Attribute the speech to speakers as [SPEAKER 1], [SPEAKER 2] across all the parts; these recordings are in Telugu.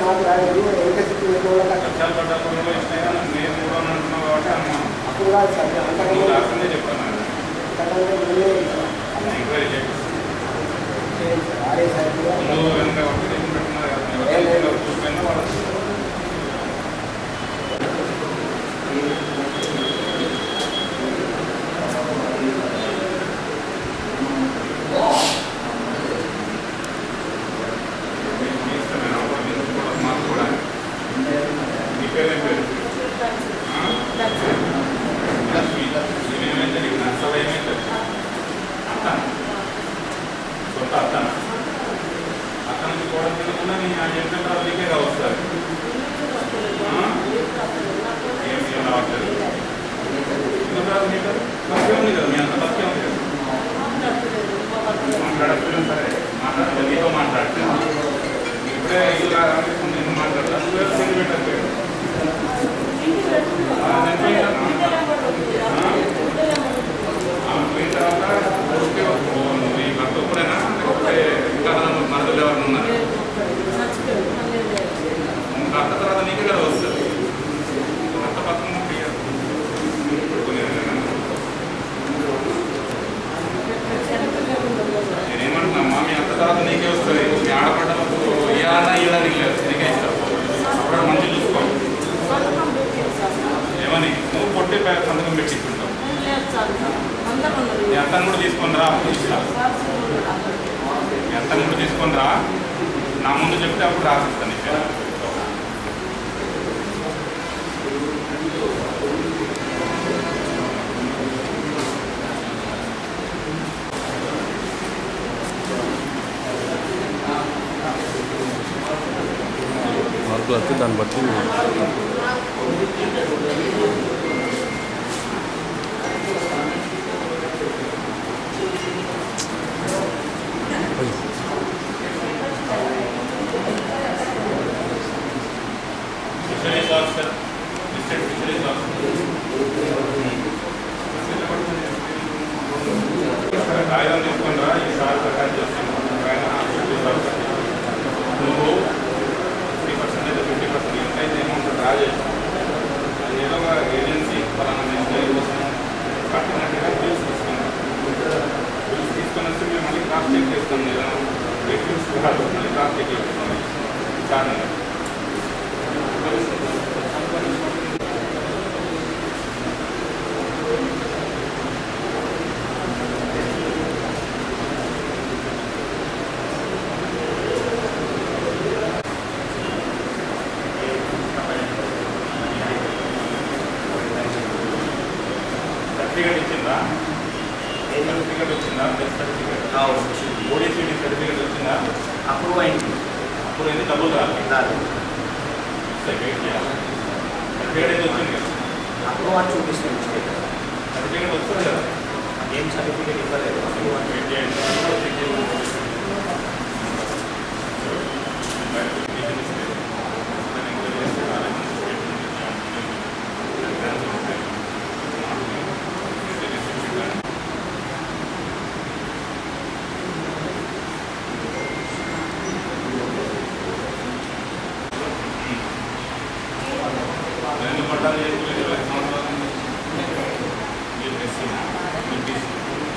[SPEAKER 1] నాకు రాలేదు ఎంత స్థితి వాళ్ళకి
[SPEAKER 2] వర్షాలు పడ్డప్పుడు కూడా ఇచ్చినాయి కానీ నేను కూడా అంటున్నావు కాబట్టి అనుమానం
[SPEAKER 1] అప్పుడు కాదు సార్
[SPEAKER 2] నువ్వు
[SPEAKER 1] అంతకంటే
[SPEAKER 2] రాకుండా చెప్తాను
[SPEAKER 1] అంతకంటే ముందే
[SPEAKER 2] ఎంక్వైరీ చేపిస్తాను
[SPEAKER 1] చేయండి సార్ ఆడే సార్ కూడా
[SPEAKER 2] ముందు వెనక అప్లికేషన్ పెట్టుకున్నారు కదా మీరు వర్షాలు చూసిపోయినా వాళ్ళు మీ ఇష్టమేనా? మీరు కూడా మాకు కూడా మీ పేరు ఏం పేరు ఆ? లక్ష్మి ఏమేమైతే నీకు నచ్చదు ఏమైతే అత్త సొంత అత్త అత్త నుంచి కూడా తినకుండా నీ ఆ చెప్పిన తర్వాత నీకే వస్తారు ఏం ఏం రావట్లేదు ఎందుకు రాదు నీకు బతికే ఉంది కదా మీ అంత బతికే ఉంది కదా మాట్లాడకపోయినా సరే మాట్లాడాలి నీతో మాట్లాడతాను ఇప్పుడే ఇల్లు రాకుండా నేను మాట్లాడతాను నువ్వే తిండి పెట్టకపోయాడు పోయిన తర్వాత ఓకే నువ్వు ఈ భర్త ఒక్కడేనా లేకపోతే ఇంకా మరదలు ఎవరైనా ఉన్నారు భర్త తర్వాత నీకే కదా వస్తుంది భర్త పక్కన క్లియర్ నేనేమంటున్నా మీ అంత తర్వాత నీకే వస్తుంది మీ ఆడపడ్డలకు ఇవ్వాలన్నా ఇవ్వడానికి లేదు నీకే ఇస్తావు అప్పుడు మంచి చూసుకో ఏమని నువ్వు పొట్టి పై సంతకం పెట్టించుంటావు మీ అత్తను కూడా తీసుకొని రా అప్పుడు ఇస్తా మీ అత్తను కూడా తీసుకొని రా నా ముందు చెప్తే అప్పుడు రాసిస్తాను నీకు
[SPEAKER 3] మార్కులు వస్తే దాన్ని బట్టి
[SPEAKER 2] fisheries officer district fisheries officer కాగితం తీసుకొని రా ఈ సార్ ప్రకారం చేస్తాను ఫిషరీస్ ఆఫీసర్ నువ్వు ఫిఫ్టీ పర్సెంట్ అయితే ఫిఫ్టీ పర్సెంట్ ఎంతైతే అమౌంట్ డ్రా చేస్తావు అది ఏదో ఒక ఏజెన్సీ పలానా ఎంప్లాయీ కోసం కట్టినట్టుగా బిల్స్ తీసుకున్నాం బిల్స్ తీసుకొని వస్తే మేము మళ్ళీ క్రాస్ చెక్ చేస్తాం లేదా బిల్స్ కాదు మళ్ళీ క్రాస్ చెక్ చేస్తాం కారణం సర్టిఫికేట్ ఇచ్చిందా సర్టిఫికేట్ వచ్చిందా బెస్ట్ సర్టిఫికేట్ ఓడిసిడి సర్టిఫికేట్ వచ్చిందా
[SPEAKER 4] అప్రూవ్ అయింది
[SPEAKER 2] అప్పుడు ఎందుకు డబ్బులు రాలి
[SPEAKER 4] రాదు
[SPEAKER 2] వెయిట్ చేయాలి సర్టిఫికేట్ అయితే వచ్చింది కదా
[SPEAKER 4] అప్రూవ్ అని చూపిస్తుంది స్టేట్
[SPEAKER 2] సర్టిఫికేట్ వస్తుంది కదా
[SPEAKER 4] ఏం సర్టిఫికేట్ ఇవ్వలేదు అప్రూవ్ అని
[SPEAKER 2] వెయిట్ చేయండి చెక్ చేయండి. బయట పిటిషన్ ఇస్తే, దాన్ని ఎంక్వైరీ చేస్తే కాలేజ్ నుంచి స్టేట్మెంట్ ఇచ్చి ఎగ్జామ్స్ ఉంటాయి. తెలిసి కానీ రెండు పట్టాలు చేసుకోలేదు ఇరవై సంవత్సరాలు మీరు ఎస్సీనా మీరు బీసీ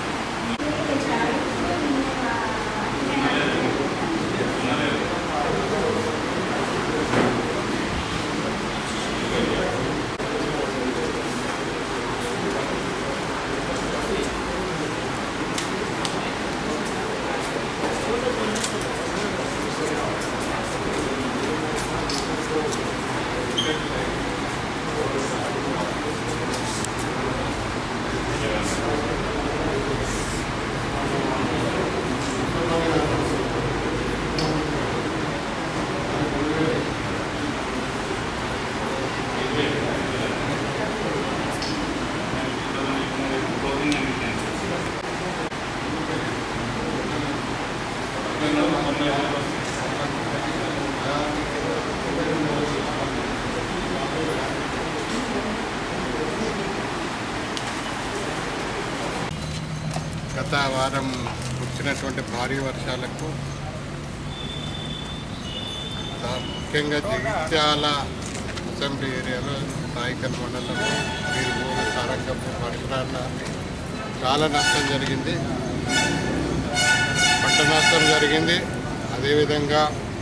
[SPEAKER 5] గత వారం వచ్చినటువంటి భారీ వర్షాలకు ముఖ్యంగా జగిత్యాల అసెంబ్లీ ఏరియాలో నాయకల్ మండలం వీరుభూమి సారంగపు పరిసరాల చాలా నష్టం జరిగింది పంట నష్టం జరిగింది అదేవిధంగా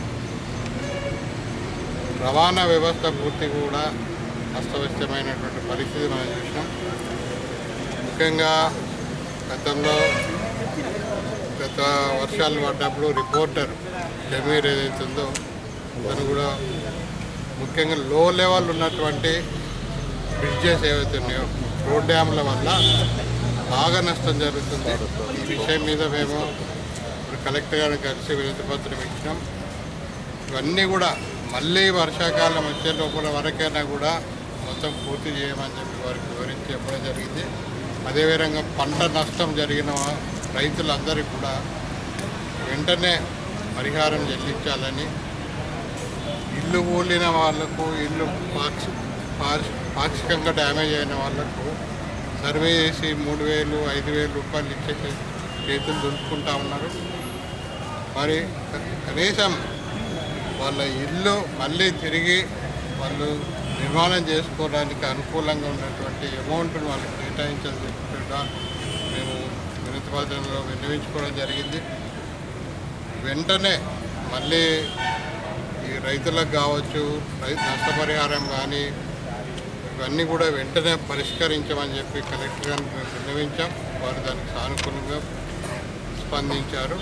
[SPEAKER 5] రవాణా వ్యవస్థ పూర్తి కూడా అస్తవ్యస్తమైనటువంటి పరిస్థితి మనం చూసినాం ముఖ్యంగా గతంలో గత వర్షాలు పడ్డప్పుడు రిపోర్టర్ జమీర్ ఏదైతే ఉందో తను కూడా ముఖ్యంగా లో లెవెల్ ఉన్నటువంటి బ్రిడ్జెస్ ఏవైతే ఉన్నాయో రోడ్ డ్యామ్ల వల్ల బాగా నష్టం జరుగుతుంది ఈ విషయం మీద మేము ఇప్పుడు కలెక్టర్ గారిని కలిసి వినతి పత్రం ఇచ్చినాం ఇవన్నీ కూడా మళ్ళీ వర్షాకాలం వచ్చే లోపల వరకైనా కూడా మొత్తం పూర్తి చేయమని చెప్పి వారికి వివరించి చెప్పడం జరిగింది అదేవిధంగా పంట నష్టం జరిగిన రైతులందరికీ కూడా వెంటనే పరిహారం చెల్లించాలని ఇల్లు కూలిన వాళ్లకు ఇల్లు పాక్ష పాక్ష- పాక్షికంగా డ్యామేజ్ అయిన వాళ్లకు సర్వే చేసి మూడు వేలు ఐదు వేలు రూపాయలు ఇచ్చే చేతులు దులుపుకుంటా ఉన్నారు మరి కనీసం వాళ్ళ ఇల్లు మళ్ళీ తిరిగి వాళ్ళు నిర్మాణం చేసుకోవడానికి అనుకూలంగా ఉన్నటువంటి అమౌంట్ను వాళ్ళకి కేటాయించాలని చెప్పి కూడా మేము వినతి పత్రంలో విన్నవించుకోవడం జరిగింది వెంటనే మళ్ళీ ఈ రైతులకు కావచ్చు రైతు నష్టపరిహారం కానీ ఇవన్నీ కూడా వెంటనే పరిష్కరించమని చెప్పి కలెక్టర్ గారికి మేము విన్నవించాం వారు దానికి సానుకూలంగా స్పందించారు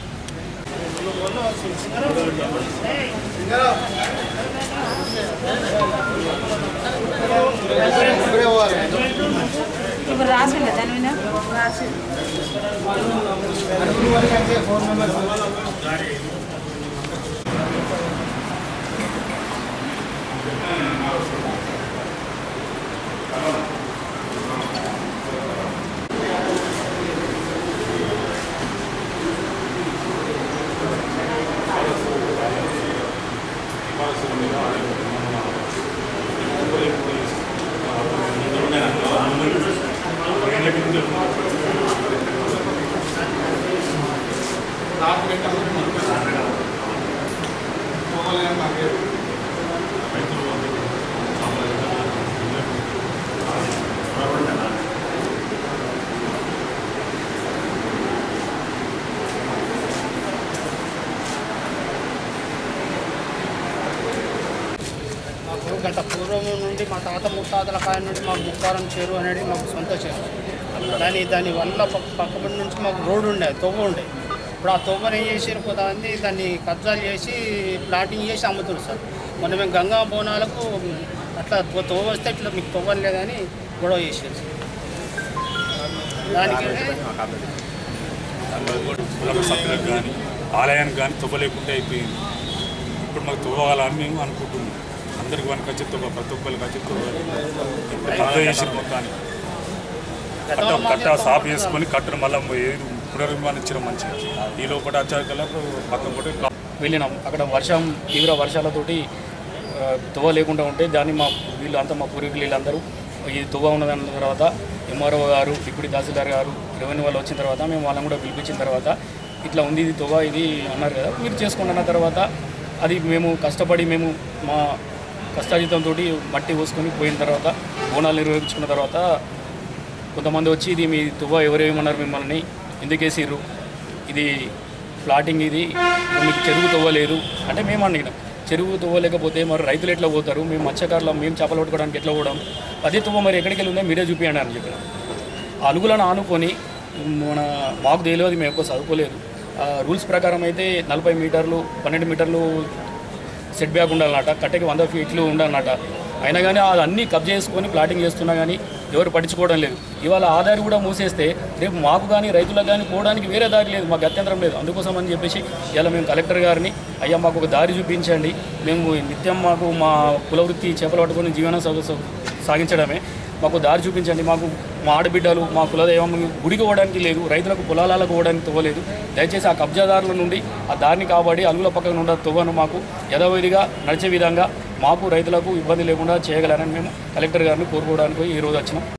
[SPEAKER 6] ఇప్పుడు రాసిండే దాని మీద
[SPEAKER 7] మాకు గత పూర్వం నుండి మా తాత ముత్తాతల కాయ నుండి మాకు ముక్కారం చెరువు అనేది మాకు సొంత చెరువు దాని దాని వల్ల పక్క పక్కపడి నుంచి మాకు రోడ్డు ఉండే తొవ్వ ఉండే ఇప్పుడు ఆ తొవ్వని ఏం చేసారు కొంతమంది దాన్ని కబ్జాలు చేసి ప్లాటింగ్ చేసి అమ్ముతున్నారు సార్ మొన్న మేము గంగా బోనాలకు అట్లా తొ- తొవ్వ వస్తే ఇట్లా మీకు తొవ్వని లేదని గొడవ చేసారు సార్. దానికి
[SPEAKER 8] కుటుంబ సభ్యులకు కానీ ఆలయానికి కానీ తువ్వలేకుండా అయిపోయింది ఇప్పుడు మాకు తువ్వాలని మేము అనుకుంటున్నాం అందరికి మనకు వచ్చి తువ్వ ప్రతి ఒక్కరికి వచ్చి తువ్వాలి ఇప్పుడు కబ్జా చేసిన మొత్తాన్ని కట్ట కట్ట సాఫ్ చేసుకొని కట్టను మళ్ళీ ఏది పునర్నిర్మాణించడం మంచిది ఈ లోపల వచ్చాకల్లా పక్కన కూడా
[SPEAKER 7] వెళ్ళినాం అక్కడ వర్షం తీవ్ర వర్షాలతోటి ఆ, తువ్వ లేకుండా ఉంటే దాన్ని మా వీళ్ళు అంతా మా పూర్వీకులు వీళ్ళందరూ ఈ తువ్వ ఉన్నదన్న తర్వాత ఎంఆర్ఓ గారు డిప్యూటీ తహసీల్దార్ గారు రెవెన్యూ వాళ్ళు వచ్చిన తర్వాత మేము వాళ్ళని కూడా పిలిపించిన తర్వాత ఇట్లా ఉంది ఇది తువ్వ ఇది అన్నారు కదా మీరు చేసుకోండి అన్న తర్వాత అది మేము కష్టపడి మేము మా కష్టాజితంతో మట్టి పోసుకొని పోయిన తర్వాత బోనాలు నిర్వహించుకున్న తర్వాత కొంతమంది వచ్చి ఇది మీ తువ్వ ఎవరేమన్నారు మిమ్మల్ని ఎందుకు వేసిర్రు ఇది ప్లాటింగ్ ఇది మీకు చెరువు తవ్వలేదు అంటే మేము అడిగినాం చెరువు తవ్వలేకపోతే మరి రైతులు ఎట్లా పోతారు మేము మత్స్యకారులు మేము చేపలు పట్టుకోవడానికి ఎట్లా పోవడం అదే తువ్వ మరి ఎక్కడికి వెళ్ళి ఉందో మీరే చూపించండి అని చెప్పిన ఆ అలుగులను ఆనుకొని మన మాకు తెలియదు మేము ఎక్కువ చదువుకోలేదు ఆ రూల్స్ ప్రకారం అయితే నలభై మీటర్లు పన్నెండు మీటర్లు సెట్ బ్యాక్ ఉండాలన్నట కట్టెకి వంద ఫీట్లు ఉండాలన్నట అయినా కానీ అది అన్నీ కబ్జా చేసుకొని ప్లాటింగ్ చేస్తున్నా కానీ ఎవరు పట్టించుకోవడం లేదు ఇవాళ ఆ దారి కూడా మూసేస్తే రేపు మాకు కానీ రైతులకు కానీ పోవడానికి వేరే దారి లేదు మాకు గత్యంతరం లేదు అందుకోసం అని చెప్పేసి ఇలా మేము కలెక్టర్ గారిని అయ్యా మాకు ఒక దారి చూపించండి మేము నిత్యం మాకు మా కుల వృత్తి చేపలు పట్టుకొని జీవనం సాగు- సాగు- సాగించడమే మాకు దారి చూపించండి మాకు మా ఆడబిడ్డలు మా కులదైవం గుడికి పోవడానికి లేదు రైతులకు పొలాలకు పోవడానికి తవ్వలేదు దయచేసి ఆ కబ్జాదారుల నుండి ఆ దారిని కాపాడి అలుగుల పక్కన ఉన్న తువ్వను మాకు యథావిధిగా నడిచే విధంగా మాకు రైతులకు ఇబ్బంది లేకుండా చేయగలరని మేము కలెక్టర్ గారిని కోరుకోవడానికి ఈరోజు వచ్చినాం